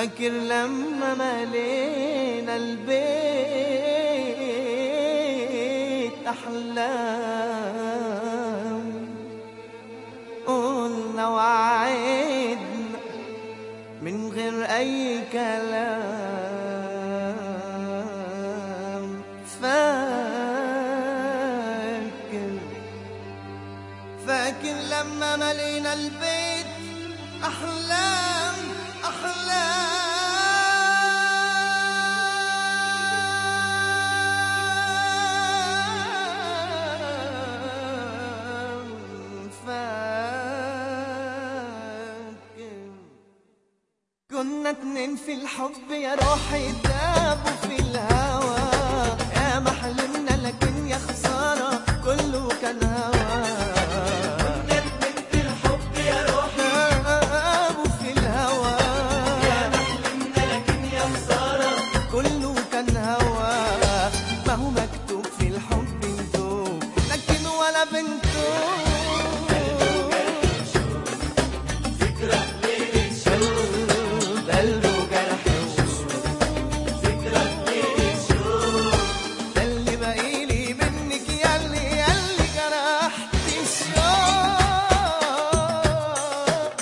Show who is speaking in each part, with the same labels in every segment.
Speaker 1: فاكر لما ملينا البيت أحلام قلنا وعدنا من غير أي كلام فاكر فاكر لما ملينا البيت أحلام أحلام فاكر كنا اتنين في الحب يا روحي دابوا في الهوى يا ما حلمنا لكن يا خسارة كله كان هوى كنا اتنين في الحب يا روحي دابوا في الهوى يا ما حلمنا لكن يا خسارة كله كان هوى ما هو مكتوب في الحب ندوب لكن ولا بنتوب قلب قلبه جرح ده اللي باقيلي منك ياللي ياللي جرحت الشوق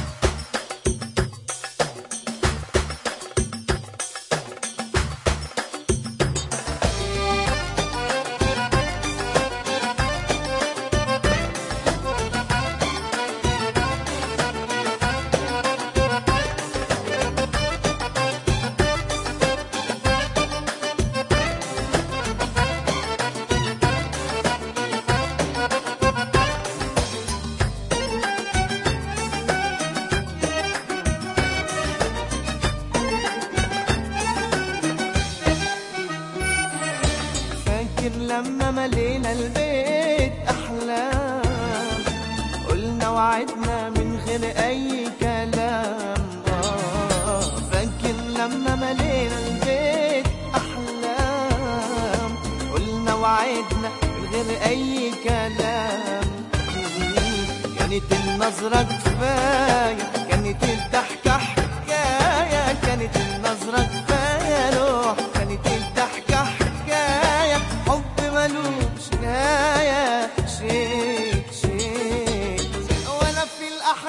Speaker 1: فاكر لما ملينا البيت أحلام قلنا وعدنا من غير أي كلام آه فاكر لما ملينا البيت أحلام قلنا وعدنا من غير أي كلام كانت النظرة كفاية كانت الضحكة حكاية كانت النظرة كفاية روح كانت الضحكة حكاية حب ملوش نهاية شيك شيك ولا في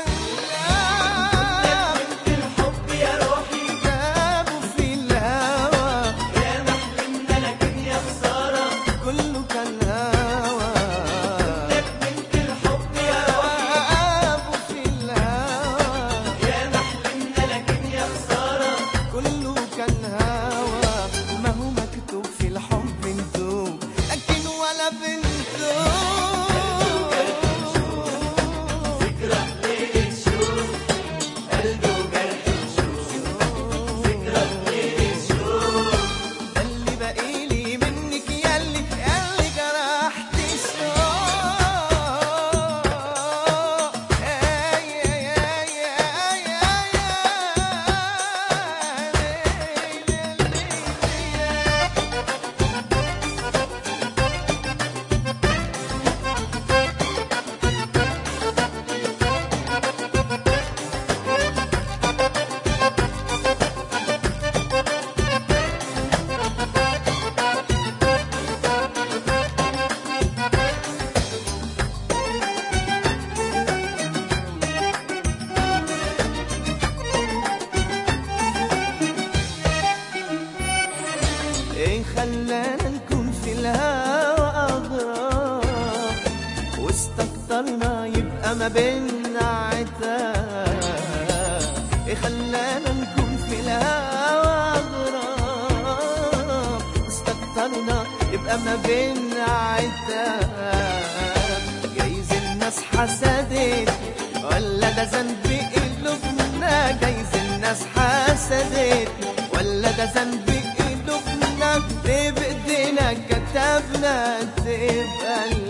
Speaker 1: الأحلام الحب يا روحي جابوا في الهوى يا محلمنا لكن يا خسارة كله كان هوى بنت الحب يا روحي في الهوى يا محلمنا لكن يا خسارة كله كان هوى ما هو مكتوب في الحب ندوب لكن ولا بنتوب ذكرى ليلة شوق قلبه جرح ذكرى ليلة شوق ده اللي باقيلي منك ياللي ياللي جرحت الشوق اي اي اي اي ايه خلانا نكون في الهوى اغراب واستكترنا يبقى ما بينا عتاب ايه خلانا نكون في الهوى اغراب واستكترنا يبقى ما بينا عتاب جايز الناس حسدت ولا ده ذنب قلوبنا جايز الناس حسدت ولا ده ذنب قلوبنا ليه بايدينا كتبنا تبقى